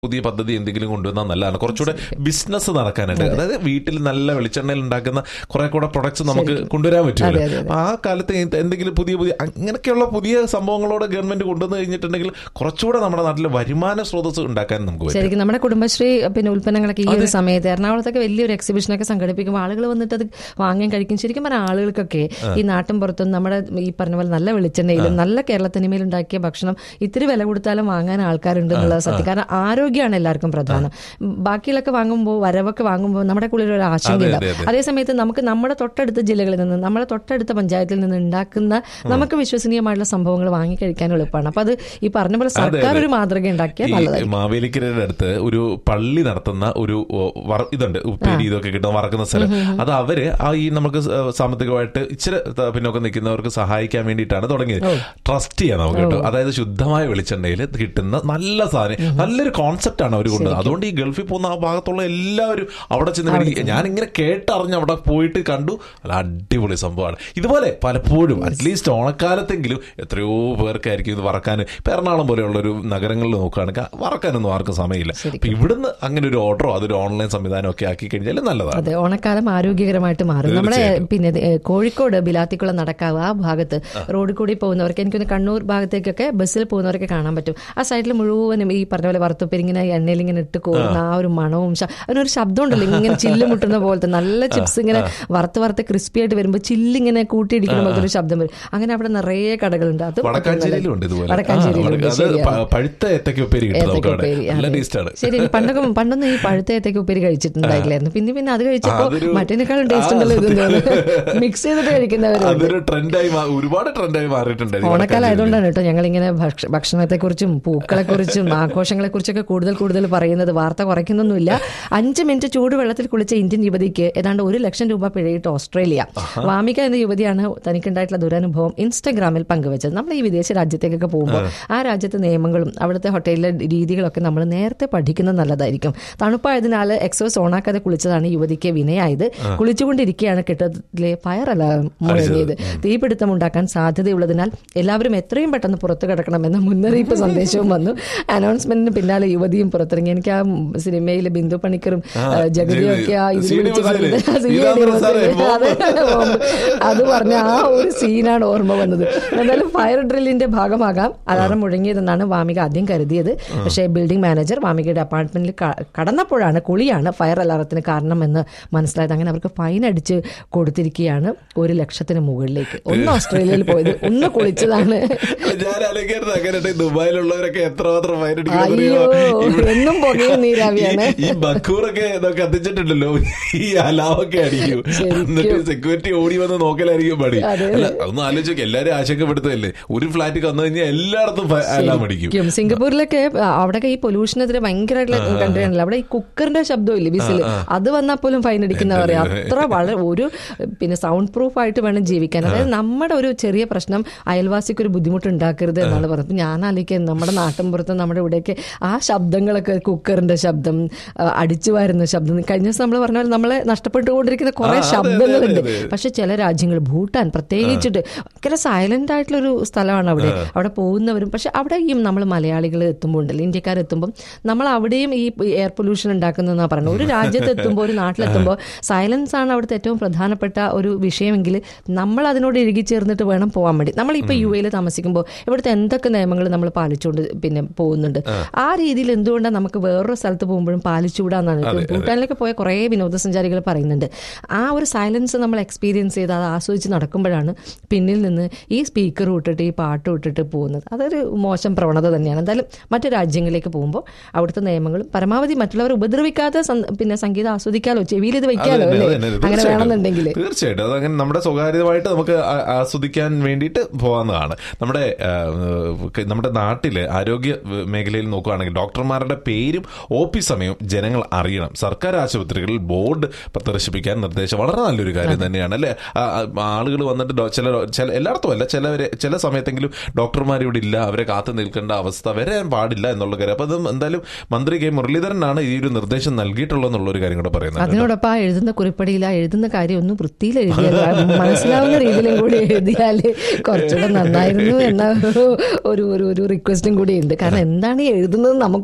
പുതിയ പദ്ധതി എന്തെങ്കിലും കൊണ്ടുവന്നാൽ നല്ലതാണ് കുറച്ചുകൂടെ ബിസിനസ് നടക്കാനായിട്ട് അതായത് വീട്ടിൽ നല്ല വെളിച്ചെണ്ണയിൽ ഉണ്ടാക്കുന്ന കുറെ കൂടെ പ്രൊഡക്ട്സ് നമുക്ക് കൊണ്ടുവരാൻ പറ്റുമല്ലോ അതെ, അതെ, അതെ. അപ്പൊ ആ കാലത്ത് ഈ എന്തെങ്കിലും പുതിയ പുതിയ അങ്ങനെയൊക്കെയുള്ള പുതിയ സംഭവങ്ങളോട് ഗവൺമെന്റ് കൊണ്ടുവന്നു കഴിഞ്ഞിട്ടുണ്ടെങ്കിൽ കുറച്ചുകൂടെ നമ്മുടെ നാട്ടിൽ വരുമാന സ്രോതസ് ഉണ്ടാക്കാൻ നമുക്ക് പറ്റും ശരിക്കും നമ്മുടെ കുടുംബശ്രീ പിന്നെ ഉൽപ്പന്നങ്ങളൊക്കെ ഈ ഒരു സമയത്ത് എറണാകുളത്തൊക്കെ വലിയൊരു എക്സിബിഷനൊക്കെ സംഘടിപ്പിക്കുമ്പോൾ ആളുകൾ വന്നിട്ട് അത് വാങ്ങാൻ കഴിക്കും ശരിക്കും പറഞ്ഞാൽ ആളുകൾക്കൊക്കെ ഈ നാട്ടിൻ പുറത്തും നമ്മുടെ ഈ പറഞ്ഞ പോലെ നല്ല വെളിച്ചെണ്ണയിലും നല്ല കേരളത്തനിമയിൽ ഉണ്ടാക്കിയ ഭക്ഷണം ഇത്തിരി വില കൊടുത്താലും വാങ്ങാൻ ആൾക്കാരുണ്ട് എന്നുള്ളത് സത്യം കാരണം ആരോഗ്യമാണ് എല്ലാവർക്കും പ്രധാനം ബാക്കിയുള്ളൊക്കെ വാങ്ങുമ്പോൾ വരവൊക്കെ വാങ്ങുമ്പോൾ നമ്മുടെ ഉള്ളിൽ ഒരു ആശങ്കയില്ല അതെ, അതെ. അതേസമയത്ത് നമുക്ക് നമ്മുടെ തൊട്ടടുത്ത ജില്ലകളിൽ നിന്ന് നമ്മുടെ തൊട്ടടുത്ത പഞ്ചായത്തിൽ നിന്ന് ഉണ്ടാക്കുന്ന നമുക്ക് വിശ്വസനീയമായിട്ടുള്ള സംഭവങ്ങൾ വാങ്ങി കഴിക്കാൻ എളുപ്പമാണ് അപ്പൊ അത് ഈ പറഞ്ഞ പോലെ സർക്കാർ ഒരു മാതൃക ഉണ്ടാക്കിയാൽ ഈ നല്ലതായിരിക്കും മാവേലിക്കരയുടെ അടുത്ത് ഒരു പള്ളി നടത്തുന്ന ഒരു ഓ, വറ- ഇതുണ്ട് ഉപ്പേരി ഇതൊക്കെ കിട്ടുന്ന വറക്കുന്ന സ്ഥലം അത് അവര് ആ ഈ നമുക്ക് സ- സാമ്പത്തികമായിട്ട് ഇച്ചിരി ത- പിന്നോക്കം നിൽക്കുന്നവർക്ക് സഹായിക്കാൻ വേണ്ടിയിട്ടാണ് തുടങ്ങിയത് ട്രസ്റ്റ് ചെയ്യാൻ നമുക്ക് കേട്ടോ അതായത് ശുദ്ധമായ വെളിച്ചെണ്ണയിൽ കിട്ടുന്ന നല്ല സാധനം നല്ലൊരു കോൺസെപ്റ്റ് ആണ് അവർ കൊണ്ടുവന്നത് അതുകൊണ്ട് ഈ ഗൾഫിൽ പോകുന്ന ആ ഭാഗത്തുള്ള എല്ലാവരും അവിടെ ചെന്ന് മേടിക്കുക ഞാൻ ഇങ്ങനെ കേട്ടറിഞ്ഞ് അവിടെ പോയിട്ട് കണ്ടു അല്ല അടിപൊളി സംഭവമാണ് ഇതുപോലെ പലപ്പോഴും അറ്റ്ലീസ്റ്റ് ഓണക്കാലത്തെങ്കിലും എത്രയോ പേർക്കായിരിക്കും ഇത് വറക്കാൻ ഇപ്പൊ എറണാകുളം പോലെയുള്ള ഒരു നഗരങ്ങളിൽ നോക്കുകയാണെങ്കിൽ വറക്കാനൊന്നും ആർക്കും സമയമില്ല അപ്പൊ ഇവിടുന്ന് അങ്ങനെ ഒരു ഓർഡറോ അതൊരു ഓൺലൈൻ സംവിധാനം ഒക്കെ ആക്കി കഴിഞ്ഞാൽ നല്ലതാണ് അതെ ഓണക്കാലം ആരോഗ്യകരമായിട്ട് മാറും നമ്മുടെ പിന്നെ ഇത്, ഏ, കോഴിക്കോട് ബിലാത്തിക്കുളം നടക്കാവ് ആ ഭാഗത്ത് റോഡിൽ കൂടി പോകുന്നവർക്ക് എനിക്കൊന്ന് കണ്ണൂർ ഭാഗത്തേക്കൊക്കെ ബസ്സിൽ പോകുന്നവരൊക്കെ കാണാൻ പറ്റും ആ സൈഡിൽ മുഴുവനും ഈ പറഞ്ഞ പോലെ വറുത്തപ്പേര് ഇങ്ങനെ എണ്ണയിൽ ഇങ്ങനെ ഇട്ട് കോരുന്ന ആ ഒരു മണവും ശ- അതിനൊരു ശബ്ദം ഉണ്ടല്ലോ ഇങ്ങനെ ചില്ല് മുട്ടുന്ന പോലത്തെ നല്ല ചിപ്സ് ഇങ്ങനെ വറുത്ത് വറുത്ത് ക്രിസ്പി ആയിട്ട് വരുമ്പോൾ ചില്ലിങ്ങനെ കൂട്ടിയിടിക്കുന്ന പോലത്തെ ഒരു ശബ്ദം വരും അങ്ങനെ അവിടെ നിറയെ കടകളുണ്ട് അത് വടക്കാഞ്ചേരിയിലും ഉണ്ട് ഇതുപോലെ വടക്കാഞ്ചേരിയിലുണ്ട് ആ, അത് ശരിയാണ്. പ- പഴുത്ത ഏത്തക്ക ഉപ്പേരി കിട്ടും നമുക്ക് അവിടെ ഏത്തയ്ക്ക ഉപ്പേരി, നല്ല അതെ. ടേസ്റ്റാണ് ശരി പണ്ടൊക്കെ പണ്ടൊന്നും ഈ പഴുത്ത ഏത്തയ്ക്ക ഉപ്പേരി കഴിച്ചിട്ടുണ്ടായില്ലായിരുന്നു പിന്നെ പിന്നെ അത് കഴിച്ചപ്പോ അതൊരു- മറ്റേനേക്കാളും ടേസ്റ്റ് ആ, ഉണ്ടല്ലോ സത്യം. ഇതെന്ന് മിക്സ് ചെയ്തിട്ട് കഴിക്കുന്നവരുണ്ട് അതൊരു ട്രെൻഡായി ഒരുപാട് ട്രെൻഡായി മാറിയിട്ടുണ്ട് ഈ ഓണക്കാലം വടക്കാഞ്ചേരിയിൽ. ആയതുകൊണ്ടാണ് കേട്ടോ ഞങ്ങളിങ്ങനെ ഭക്ഷ ഭക്ഷണത്തെക്കുറിച്ചും പൂക്കളെക്കുറിച്ചും ആഘോഷങ്ങളെക്കുറിച്ചൊക്കെ കൂടുതൽ കൂടുതൽ പറയുന്നത് വാർത്ത കുറയ്ക്കുന്നൊന്നുമില്ല അഞ്ച് മിനിറ്റ് ചൂടുവെള്ളത്തിൽ കുളിച്ച ഇന്ത്യൻ യുവതിക്ക് ഏതാണ്ട് ഒരു ലക്ഷം രൂപ പിഴയിട്ട് ഓസ്ട്രേലിയ വാമിക എന്ന യുവതിയാണ് തനിക്കുണ്ടായിട്ടുള്ള ദുരനുഭവം ഇൻസ്റ്റഗ്രാമിൽ പങ്കുവച്ചത് നമ്മൾ ഈ വിദേശ രാജ്യത്തേക്കൊക്കെ പോകുമ്പോൾ ആ രാജ്യത്തെ നിയമങ്ങളും അവിടുത്തെ ഹോട്ടലിലെ രീതികളൊക്കെ നമ്മൾ നേരത്തെ പഠിക്കുന്നത് നല്ലതായിരിക്കും തണുപ്പായതിനാൽ എക്സോസ് ഓണാക്കാതെ കുളിച്ചതാണ് യുവതിക്ക് വിനയായത് കുളിച്ചുകൊണ്ടിരിക്കുകയാണ് കെട്ടിടത്തിലെ ഫയർ അലാറം മുഴങ്ങിയത് തീപിടുത്തം ഉണ്ടാക്കാൻ സാധ്യതയുള്ളതിനാൽ എല്ലാവരും എത്രയും പെട്ടെന്ന് പുറത്തു കിടക്കണമെന്ന മുന്നറിയിപ്പ് സന്ദേശവും വന്നു അനൗൺസ്മെന്റിന് പിന്നാലെ യുവതിയും പുറത്തിറങ്ങി എനിക്ക് ആ സിനിമയിൽ ബിന്ദു പണിക്കറും ആ, ആ, ജഗതിയും ഒക്കെ ആ സി ഇതിൽ ഡി വിളിച്ച് ബസ്സില്. പറഞ്ഞത് ആ സി ഡി ഇതാണ് ബസ്സില്. സാറേ, അതെ, ഓർമ്മ. അത് പറഞ്ഞ ആ ഒരു സീനാണ് ഓർമ്മ വന്നത് എന്തായാലും ഫയർ ഡ്രില്ലിന്റെ ഭാഗമാകാം അലാറം മുഴങ്ങിയതെന്നാണ് വാമിക ആദ്യം കരുതിയത് പക്ഷേ ബിൽഡിംഗ് മാനേജർ വാമികയുടെ അപ്പാർട്ട്മെന്റിൽ ക- കടന്നപ്പോഴാണ് കുളിയാണ് ഫയർ അലാറത്തിന് കാരണമെന്ന് മനസ്സിലായത് അങ്ങനെ അവർക്ക് ഫൈൻ അടിച്ച് കൊടുത്തിരിക്കുകയാണ് ഒരു ലക്ഷത്തിന് മുകളിലേക്ക് ഒന്ന് ഓസ്ട്രേലിയയിൽ പോയത് ഒന്ന് കുളിച്ചതാണ് ഞാൻ ആലോചിക്കായിരുന്നു അങ്ങനെ ദുബായിലുള്ളവരൊക്കെ എത്രമാത്രം ഫൈൻ അയ്യോ എന്നും പുകയും നീരാവിയാണ് ഈ ബക്കൂറൊക്കെ ഇതൊക്കെ കത്തിച്ചിട്ടുണ്ടല്ലോ ഈ അലാവൊക്കെ അടിക്കും ശരിക്കും. എന്നിട്ട് സെക്യൂരിറ്റി ഓടി വന്ന് നോക്കലായിരിക്കും പണി അതെ. അല്ല അതൊന്നും ആലോചിച്ചോക്കെ എല്ലാരും ആശങ്കപ്പെടുത്തല്ലേ ഒരു ഫ്ലാറ്റ് വന്നു കഴിഞ്ഞാൽ എല്ലായിടത്തും ഫ- അലാം അടിക്കും ശരിക്കും. സിംഗപ്പൂരിലൊക്കെ ആ, അവിടെയൊക്കെ ഈ പൊല്യൂഷനെതിരെ ഭയങ്കരമായിട്ടുള്ള കൺട്രി ആണല്ലോ അവിടെ ഈ കുക്കറിന്റെ ശബ്ദം ഇല്ലേ വിസിൽ അത് വന്നാൽ പോലും ഫൈൻ അടിക്കുന്ന പറയാം അത്ര വളരെ ഒരു പിന്നെ സൗണ്ട് പ്രൂഫ് ആയിട്ട് വേണം ജീവിക്കാൻ അതായത് നമ്മുടെ ഒരു ചെറിയ പ്രശ്നം അയൽവാസിക്ക് ഒരു ബുദ്ധിമുട്ട് ഉണ്ടാക്കരുത് എന്നാണ് പറഞ്ഞത് അപ്പൊ ഞാൻ ആലോചിക്കുന്നത് നമ്മുടെ നാട്ടിൻപുറത്ത് നമ്മുടെ ഇവിടെയൊക്കെ ആ ശബ്ദങ്ങളൊക്കെ കുക്കറിന്റെ ശബ്ദം ആ, അടിച്ചു വാരുന്ന ശബ്ദം കഴിഞ്ഞ ദിവസം നമ്മൾ പറഞ്ഞ പോലെ നമ്മളെ നഷ്ടപ്പെട്ടുകൊണ്ടിരിക്കുന്ന കുറെ ആ, അതെ, അതെ, ശബ്ദങ്ങളുണ്ട് അതെ, അതെ. പക്ഷെ ചില രാജ്യങ്ങൾ ഭൂട്ടാൻ പ്രത്യേകിച്ചിട്ട് ഭയങ്കര സൈലന്റ് ആയിട്ടുള്ള ഒരു സ്ഥലമാണ് അവിടെ അവിടെ പോകുന്നവരും പക്ഷെ അവിടെയും നമ്മൾ മലയാളികൾ എത്തുമ്പോൾ ഉണ്ടല്ലോ ഇന്ത്യക്കാർ എത്തുമ്പോൾ നമ്മൾ അവിടെയും ഈ എയർ പൊല്യൂഷൻ ഉണ്ടാക്കുന്നതെന്നാണ് പറയുന്നത് ഒരു രാജ്യത്ത് എത്തുമ്പോൾ ഒരു നാട്ടിലെത്തുമ്പോൾ സൈലൻസ് ആണ് അവിടുത്തെ ഏറ്റവും പ്രധാനപ്പെട്ട ഒരു വിഷയമെങ്കിൽ നമ്മൾ അതിനോട് ഇഴുകി ചേർന്നിട്ട് വേണം പോകാൻ വേണ്ടി നമ്മളിപ്പോൾ യു എയിൽ താമസിക്കുമ്പോൾ ഇവിടുത്തെ എന്തൊക്കെ നിയമങ്ങൾ നമ്മൾ പാലിച്ചുകൊണ്ട് പിന്നെ പോകുന്നുണ്ട് ആ രീതിയിൽ എന്തുകൊണ്ടാണ് നമുക്ക് വേറൊരു സ്ഥലത്ത് പോകുമ്പോഴും പാലിച്ചുകൂടാന്നാണ് ഇപ്പം ഭൂട്ടാനിലൊക്കെ പോയ കുറേ വിനോദസഞ്ചാരികൾ പറയുന്നുണ്ട് ആ ഒരു സൈലൻസ് നമ്മൾ എക്സ്പീരിയൻസ് ചെയ്ത് അത് ആസ്വദിച്ച് നടക്കുമ്പോഴാണ് പിന്നിൽ നിന്ന് ഈ സ്പീക്കർ വിട്ടിട്ട് ഈ പാട്ട് വിട്ടിട്ട് പോകുന്നത് അതൊരു മോശം പ്രവണത തന്നെയാണ് എന്തായാലും മറ്റു രാജ്യങ്ങളിലേക്ക് പോകുമ്പോൾ അവിടുത്തെ നിയമങ്ങളും പരമാവധി മറ്റുള്ളവരെ ഉപദ്രവിക്കാതെ സം- പിന്നെ സംഗീതം ആസ്വദിക്കാലോ ചെവിയിൽ ഇത് വെക്കാലോ അതന്നെ, അല്ലേ അതന്നെ, അങ്ങനെ തീർച്ചയായിട്ടും. വേണമെന്നുണ്ടെങ്കിൽ തീർച്ചയായിട്ടും അതങ്ങനെ നമ്മുടെ സ്വകാര്യമായിട്ട് നമുക്ക് ആ- ആസ്വദിക്കാൻ വേണ്ടിയിട്ട് പോകാവുന്നതാണ് നമ്മുടെ ആ, ക- നമ്മുടെ നാട്ടില് ആരോഗ്യ മേഖലയിൽ നോക്കുകയാണെങ്കിൽ ഡോക്ടർമാരുടെ പേരും ഒ പി സമയവും ജനങ്ങൾ അറിയണം സർക്കാർ ആശുപത്രികളിൽ ബോർഡ് പ്രദർശിപ്പിക്കാൻ നിർദ്ദേശം വളരെ നല്ലൊരു കാര്യം തന്നെയാണ് അല്ലെ ആളുകൾ വന്നിട്ട് ഡോ- ചില ചില എല്ലായിടത്തും അല്ല ചിലവരെ ചില സമയത്തെങ്കിലും ഡോക്ടർമാർ ഇവിടെ ഇല്ല അവരെ കാത്തു നിൽക്കേണ്ട അവസ്ഥ വരാൻ പാടില്ല എന്നുള്ള കാര്യം അപ്പൊ അത് എന്തായാലും മന്ത്രി കെ മുരളീധരനാണ് ഈ ഒരു നിർദ്ദേശം നൽകിയിട്ടുള്ളത് എന്നുള്ള ഒരു കാര്യം കൂടെ പറയുന്നത് അതിനോടൊപ്പം ആ എഴുതുന്ന കുറിപ്പടിയിൽ ആ എഴുതുന്ന കാര്യം ഒന്നും വൃത്തിയിൽ എഴുതിയാൽ മനസ്സിലാവുന്ന രീതിയിലും കൂടി എഴുതിയാൽ കുറച്ചുകൂടെ നന്നായിരുന്നു എന്ന ഒരു ഒരു ഒരു റിക്വസ്റ്റും കൂടി ഉണ്ട് കാരണം എന്താണ് ഈ എഴുതുന്നത് നമുക്ക്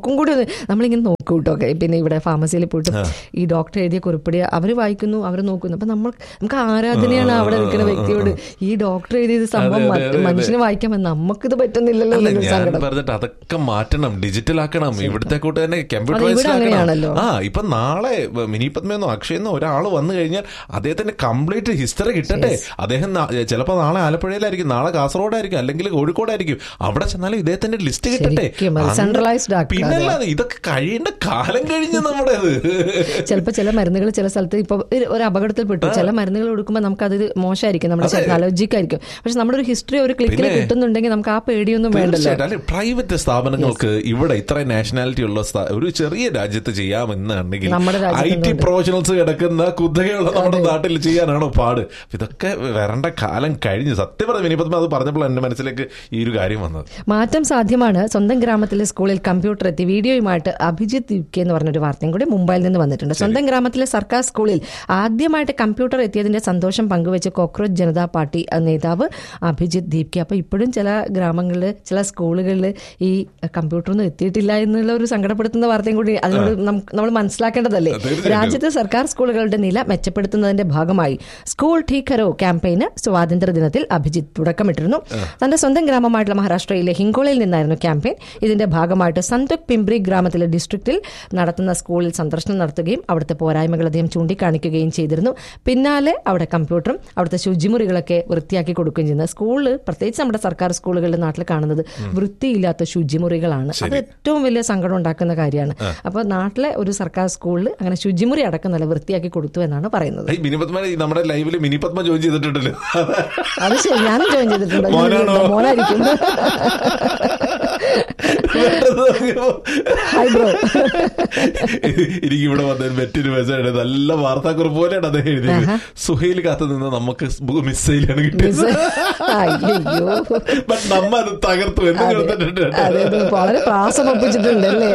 നമുക്കും കൂടി ഒന്ന് നമ്മളിങ്ങനെ നോക്കും കേട്ടോ പിന്നെ ഇവിടെ ഫാർമസിയിൽ പോയിട്ട് ഈ ഡോക്ടർ എഴുതിയ കുറിപ്പടി അവർ വായിക്കുന്നു അവർ നോക്കുന്നു അപ്പൊ നമ്മൾ നമുക്ക് ആരാധനയാണ് അവിടെ നിൽക്കുന്ന വ്യക്തിയോട് ഈ ഡോക്ടർ എഴുതിയത് സംഭവം അതെ, അതെ, അതെ. മനുഷ്യന് വായിക്കാൻ നമുക്കിത് പറ്റുന്നില്ലല്ലോ അല്ല എന്നൊരു ഞാൻ സങ്കടം പറഞ്ഞിട്ട് അതൊക്കെ മാറ്റണം ഡിജിറ്റൽ ആക്കണം ഇവിടുത്തെ കൂട്ട് തന്നെ ഇവിടെ കമ്പ്യൂട്ടറൈസ്ഡ് അങ്ങനെയാണല്ലോ. ആക്കണം ആ ഇപ്പൊ നാളെ മിനി പത്മയെന്നോ അക്ഷയെന്നോ ഒരാൾ വന്നു കഴിഞ്ഞാൽ അദ്ദേഹത്തിന് കംപ്ലീറ്റ് ഹിസ്റ്ററി കിട്ടട്ടെ അദ്ദേഹം ചിലപ്പോൾ നാളെ ആലപ്പുഴയിലായിരിക്കും നാളെ കാസർഗോഡായിരിക്കും അല്ലെങ്കിൽ കോഴിക്കോടായിരിക്കും അവിടെ ചെന്നാലും ഇദ്ദേഹത്തിന്റെ ലിസ്റ്റ് കിട്ടട്ടെ ശരിക്കും അത് അങ്ങ് centralized ആക്കാതെ. പിന്നല്ലാതെ ഇതൊക്കെ കഴിയേണ്ട കാലം കഴിഞ്ഞ് നമ്മുടേത് ചിലപ്പോൾ ചില മരുന്നുകൾ ചില സ്ഥലത്ത് ഇപ്പൊ ഒരു- ഒരു അപകടത്തിൽ പെട്ടു ചില മരുന്നുകൾ കൊടുക്കുമ്പോൾ നമുക്ക് അത് മോശമായിരിക്കും നമ്മുടെ ശരീരത്തിന് അലർജിക്കായിരിക്കും പക്ഷെ നമ്മുടെ ഒരു ഹിസ്റ്ററി ഒരു ക്ലിക്കിൽ പിന്നെ- കിട്ടുന്നുണ്ടെങ്കിൽ നമുക്ക് ആ പേടിയൊന്നും വേണ്ടല്ലോ തീർച്ചയായിട്ടും അല്ലെ പ്രൈവറ്റ് സ്ഥാപനങ്ങൾക്ക് ഇവിടെ ഇത്ര നാഷണാലിറ്റി ഉള്ള സ്ഥാ- ഒരു ചെറിയ രാജ്യത്ത് ചെയ്യാമെന്നുണ്ടെങ്കിൽ നമ്മുടെ ഐ രാജ്യത്ത് ടി പ്രൊഫഷണൽസ് കിടക്കുന്ന കുത്തകയുള്ള നമ്മുടെ നാട്ടിൽ ചെയ്യാനാണോ പാട് ഇതൊക്കെ വരേണ്ട കാലം കഴിഞ്ഞു സത്യം പറഞ്ഞ വിനിപത്മ അത് പറഞ്ഞപ്പോൾ എന്റെ മനസ്സിലേക്ക് ഈ ഒരു കാര്യം വന്നത് മാറ്റം സാധ്യമാണ് സ്വന്തം ഗ്രാമത്തിലെ സ്കൂളിൽ കമ്പ്യൂട്ടർ എത്തി വീഡിയോയുമായിട്ട് അഭിജിത്ത് യു കെ എന്ന് പറഞ്ഞൊരു വാർത്തയും കൂടി മുംബൈയിൽ നിന്ന് വന്നിട്ടുണ്ട് സ്വന്തം ഗ്രാമത്തിലെ സർക്കാർ സ്കൂളിൽ ആദ്യമായിട്ട് കമ്പ്യൂട്ടർ എത്തിയതിന്റെ സന്തോഷം പങ്കുവെച്ച് കോക്രോച്ച് ജനതാ പാർട്ടി നേതാവ് അഭിജിത്ത് ദീപ് കെ അപ്പൊ ഇപ്പോഴും ചില ഗ്രാമങ്ങളിൽ ചില സ്കൂളുകളിൽ ഈ കമ്പ്യൂട്ടറൊന്നും എത്തിയിട്ടില്ല എന്നുള്ള ഒരു സങ്കടപ്പെടുത്തുന്ന വാർത്തയും കൂടി അതിനോട് നമ്മൾ മനസ്സിലാക്കേണ്ടതല്ലേ തീർച്ചയായിട്ടും. രാജ്യത്തെ സർക്കാർ സ്കൂളുകളുടെ നില മെച്ചപ്പെടുത്തുന്നതിന്റെ ഭാഗമായി സ്കൂൾ ടീക്കറോ ക്യാമ്പയിന് സ്വാതന്ത്ര്യ ദിനത്തിൽ അഭിജിത്ത് തുടക്കമിട്ടിരുന്നു തന്റെ സ്വന്തം ഗ്രാമമായിട്ടുള്ള മഹാരാഷ്ട്രയിലെ ഹിങ്കോളയിൽ നിന്നായിരുന്നു ക്യാമ്പയിൻ ഇതിന്റെ ഭാഗമായിട്ട് സന്തുക് പിംബ്രി ഗ്രാമത്തിലെ ഡിസ്ട്രിക്റ്റിൽ നടത്തുന്ന സ്കൂളിൽ സന്ദർശനം നടത്തുകയും അവിടുത്തെ പോരായ്മകൾ അദ്ദേഹം ചൂണ്ടിക്കാണിക്കുകയും ചെയ്തിരുന്നു പിന്നാലെ അവിടെ കമ്പ്യൂട്ടറും അവിടുത്തെ ശുചിമുറികളൊക്കെ വൃത്തിയാക്കി കൊടുക്കുകയും ചെയ്യുന്നത് സ്കൂളിൽ പ്രത്യേകിച്ച് നമ്മുടെ സർക്കാർ സ്കൂളുകളുടെ നാട്ടിൽ കാണുന്നത് വൃത്തിയില്ലാത്ത ശുചിമുറികളാണ് അത് ഏറ്റവും വലിയ സങ്കടം ഉണ്ടാക്കുന്ന കാര്യമാണ് അപ്പോൾ നാട്ടിലെ ഒരു സർക്കാർ സ്കൂളിൽ അങ്ങനെ ശുചിമുറി അടക്കം നല്ല വൃത്തിയാക്കി കൊടുത്തു എന്നാണ് പറയുന്നത് ഈ മിനിപത്മ ഈ നമ്മുടെ ലൈവിൽ മിനിപത്മ ജോയിൻ ചെയ്തിട്ടുണ്ടല്ലോ അത് ശരി ഞാനും ജോയിൻ ചെയ്തിട്ടുണ്ട് മോനാണോ? മോനായിരിക്കും ഹായ് ബ്രോ എനിക്ക് ഇവിടെ വന്ന മറ്റൊരു മെസ്സേജ് നല്ല വാർത്താക്കുറിപ്പ് പോലെയാണ് അദ്ദേഹം എഴുതിയത് സുഹൈൽ കാത്തു നിന്ന് നമുക്ക് മിസ്സൈലാണ് കിട്ടിയത് അയ്യോ ബട്ട് നമ്മ അത് തകർത്തു എന്ന് കൊടുത്തിട്ടുണ്ട് അതെ അതെ വളരെ പ്രാസം ഒപ്പിച്ചിട്ടുണ്ട് അല്ലേ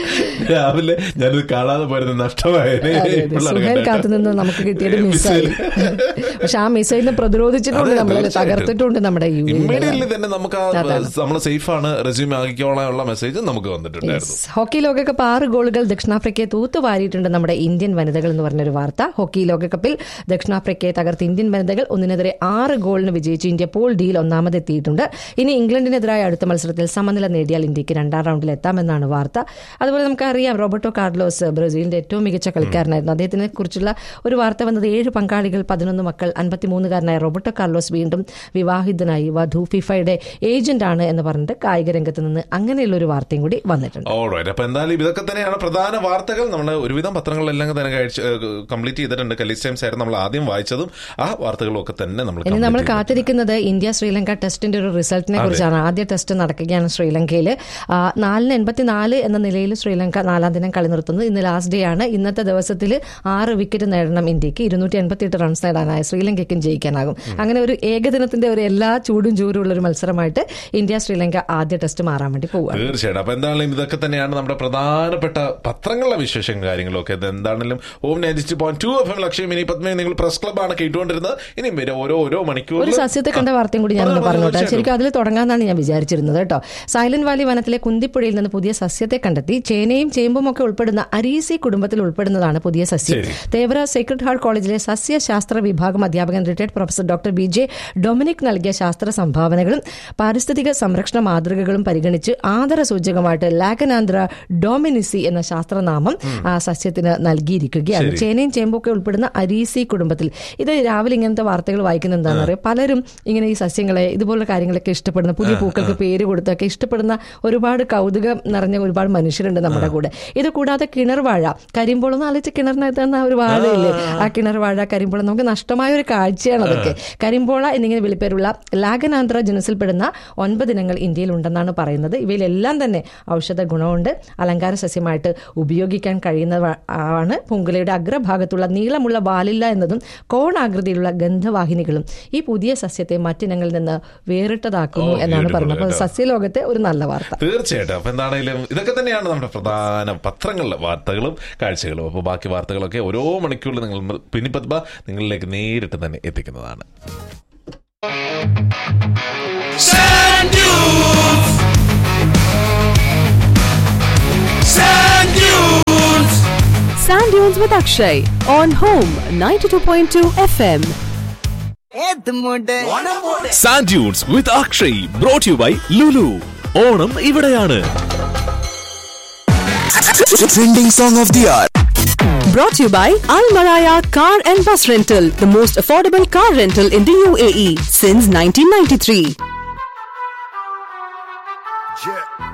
രാവിലെ ഞാനത് കാണാതെ പോയിരുന്നു നഷ്ടമായേനെ അതെ, അതെ. സുഹേൽ കാത്തു നിന്ന് നമുക്ക് കിട്ടിയത് മിസൈൽ പക്ഷെ ആ മിസൈലിനെ പ്രതിരോധിച്ചിട്ടുണ്ട് നമ്മൾ തകർത്തിട്ടുണ്ട് നമ്മുടെ യു എ ഇമ്മീഡിയറ്റ്ലി തന്നെ നമുക്ക് ആ നമ്മൾ സേഫ് ആണ് റെസ്യൂം ആക്കിക്കോളാനുള്ള മെസ്സേജ് നമുക്ക് വന്നിട്ടുണ്ടായിരുന്നു ഹോക്കി ലോകകപ്പ് ആറ് ഗോളുകൾ ദക്ഷിണാഫ്രിക്കയെ തൂത്തുവാരിയിട്ടുണ്ട് നമ്മുടെ ഇന്ത്യൻ വനിതകൾ എന്ന് പറഞ്ഞൊരു വാർത്ത ഹോക്കി ലോകകപ്പിൽ ദക്ഷിണാഫ്രിക്കയെ തകർത്ത് ഇന്ത്യൻ വനിതകൾ ഒന്നിനെതിരെ ആറ് ഗോളിന് വിജയിച്ചു ഇന്ത്യ പോൾ ഡിയിൽ ഒന്നാമതെത്തിയിട്ടുണ്ട് ഇനി ഇംഗ്ലണ്ടിനെതിരായ അടുത്ത മത്സരത്തിൽ സമനില നേടിയാൽ ഇന്ത്യക്ക് രണ്ടാം റൗണ്ടിൽ എത്താമെന്നാണ് വാർത്ത അതുപോലെ നമുക്കറിയാം റോബർട്ടോ കാർലോസ് ബ്രസീലിന്റെ ഏറ്റവും മികച്ച കളിക്കാരനായിരുന്നു അദ്ദേഹത്തിനെ കുറിച്ചുള്ള ഒരു വാർത്ത വന്നത് ഏഴ് പങ്കാളികൾ പതിനൊന്ന് മക്കൾ അൻപത്തിമൂന്നുകാരനായ റോബർട്ടോ കാർലോസ് വീണ്ടും വിവാഹിതനായി വധു ഫിഫയുടെ ഏജന്റ് ആണ് എന്ന് പറഞ്ഞിട്ട് കായിക രംഗത്ത് നിന്ന് അങ്ങനെയുള്ള ഒരു വാർത്തയും കൂടി വന്നിട്ടുണ്ട് ഓൾറൈറ്റ് അപ്പൊ എന്തായാലും ഇതൊക്കെ തന്നെയാണ് പ്രധാന വാർത്തകൾ നമ്മൾ ഒരുവിധം പത്രങ്ങളിലെല്ലാം തന്നെ കംപ്ലീറ്റ് ചെയ്തിട്ടുണ്ട് കലീസ് ടൈംസ് ആയിരുന്നു നമ്മൾ ആദ്യം വായിച്ചതും ആ വാർത്തകളും ഒക്കെ തന്നെ നമ്മൾ ഇനി നമ്മൾ complete ചെയ്തു. കാത്തിരിക്കുന്നത് ഇന്ത്യ ശ്രീലങ്ക ടെസ്റ്റിന്റെ ഒരു റിസൾട്ടിനെ കുറിച്ചാണ് ആദ്യ ടെസ്റ്റ് നടക്കുകയാണ് ശ്രീലങ്കയിൽ ആ, നാലിന് എൺപത്തിനാല് എന്ന നിലയിൽ ശ്രീലങ്ക നാലാം ദിനം കളി നിർത്തുന്നത് ഇന്ന് ലാസ്റ്റ് ഡേ ആണ് ഇന്നത്തെ ദിവസത്തിൽ ആറ് വിക്കറ്റ് നേടണം ഇന്ത്യക്ക് ഇരുന്നൂറ്റി എൺപത്തിയെട്ട് റൺസ് നേടാനായ ശ്രീലങ്കയ്ക്കും ജയിക്കാനാകും അങ്ങനെ ഒരു ഏകദിനത്തിന്റെ ഒരു എല്ലാ ചൂടും ചൂരും ഉള്ള ഒരു മത്സരമായിട്ട് ഇന്ത്യ ശ്രീലങ്ക ആദ്യ ടെസ്റ്റ് മാറാൻ വേണ്ടി പോവുക തീർച്ചയായിട്ടും അപ്പൊ എന്താണെങ്കിലും ഇതൊക്കെ തന്നെയാണ് നമ്മുടെ പ്രധാനപ്പെട്ട പത്രങ്ങളിലെ വിശേഷം കാര്യങ്ങളും ഒക്കെ ഇത് എന്താണെങ്കിലും Om ninety point two F M ലക്ഷ്യം ഇനി പത്മേ നിങ്ങൾ പ്രസ് ക്ലബ്ബാണ് കേട്ടുകൊണ്ടിരുന്നത് ഇനി വരെ ഓരോ ഓരോ മണിക്കൂർ ഒരു സസ്യത്തെ കണ്ട വാർത്തയും കൂടി ഞാനൊന്ന് പറഞ്ഞോട്ടെ ശരിക്കും അതിൽ തുടങ്ങാന്നാണ് ഞാൻ വിചാരിച്ചിരുന്നത് കേട്ടോ സൈലന്റ് വാലി വനത്തിലെ കുന്തിപ്പുഴയിൽ നിന്ന് പുതിയ സസ്യത്തെ കണ്ടെത്തി ചേനയും ചേമ്പും ഒക്കെ ഉൾപ്പെടുന്ന അരീസി കുടുംബത്തിൽ ഉൾപ്പെടുന്നതാണ് പുതിയ സസ്യം ശരി. തേവര സേക്രഡ് ഹാർട്ട് കോളേജിലെ സസ്യശാസ്ത്ര വിഭാഗം അധ്യാപകൻ retired professor doctor B J Dominic നൽകിയ ശാസ്ത്ര സംഭാവനകളും പാരിസ്ഥിതിക സംരക്ഷണ മാതൃകകളും പരിഗണിച്ച് ആദര സൂചകമായിട്ട് ലാഗനാന്ദ്ര ഡോമിനിസി എന്ന ശാസ്ത്രനാമം ആ സസ്യത്തിന് നൽകിയിരിക്കുകയാണ് ശരി. ചേനയും ചേമ്പും ഒക്കെ ഉൾപ്പെടുന്ന അരീസി കുടുംബത്തിൽ ഇത് രാവിലെ ഇങ്ങനത്തെ വാർത്തകൾ വായിക്കുന്ന എന്താണെന്ന് അറിയാം പലരും ഇങ്ങനെ ഈ സസ്യങ്ങളെ ഇതുപോലുള്ള കാര്യങ്ങളൊക്കെ ഇഷ്ടപ്പെടുന്ന പുതിയ പൂക്കൾക്ക് പേര് കൊടുത്തൊക്കെ ഇഷ്ടപ്പെടുന്ന ഒരുപാട് കൗതുകം നിറഞ്ഞ ഒരുപാട് മനുഷ്യരുണ്ട് നമ്മുടെ കൂടെ ഇത് കൂടാതെ കിണർ വാഴ കരിമ്പോളം ആലോചിച്ച് കിണറിനകത്ത് തന്ന ഒരു വാഴയില്ലേ ആ കിണർ വാഴ കരിമ്പോളം നമുക്ക് നഷ്ടമായ ഒരു കാഴ്ചയാണ് അതൊക്കെ കരിമ്പോള എന്നിങ്ങനെ വിളിപ്പേരുള്ള ലാഗനാന്ത്ര ജനസിൽപ്പെടുന്ന ഒൻപത് ഇനങ്ങൾ ഇന്ത്യയിൽ ഉണ്ടെന്നാണ് പറയുന്നത് ഇവയിലെല്ലാം തന്നെ ഔഷധ ഗുണമുണ്ട് അലങ്കാര സസ്യമായിട്ട് ഉപയോഗിക്കാൻ കഴിയുന്ന ആണ് പുങ്കുലയുടെ അഗ്രഭാഗത്തുള്ള നീളമുള്ള വാലില്ല എന്നതും കോണാകൃതിയിലുള്ള ഗന്ധവാഹിനികളും ഈ പുതിയ സസ്യത്തെ മറ്റിനങ്ങളിൽ നിന്ന് വേറിട്ടതാക്കുന്നു Oh, എന്നാണ് beautiful പറയുന്നത് അപ്പോൾ കേട്ടോ. സസ്യലോകത്തെ ഒരു നല്ല വാർത്ത തീർച്ചയായിട്ടും അപ്പൊ എന്താണെങ്കിലും ഇതൊക്കെ തന്നെയാണ് നമ്മുടെ പ്രധാന പത്രങ്ങളിലെ വാർത്തകളും കാഴ്ചകളും അപ്പോൾ ബാക്കി വാർത്തകളൊക്കെ ഓരോ മണിക്കൂറിൽ നിങ്ങൾ പിന്നിപ്പത്മ നിങ്ങളിലേക്ക് നേരിട്ട് തന്നെ എത്തിക്കുന്നതാണ് Sand dunes. Dunes with Akshay on Home 92.2 FM. Sand dunes with Akshay brought you by Lulu Onam ഇവിടെയാണ് Trending song of the hour. Brought to you by Al Maraya Car and Bus Rental, the most affordable car rental in the UAE since 1993. Yeah.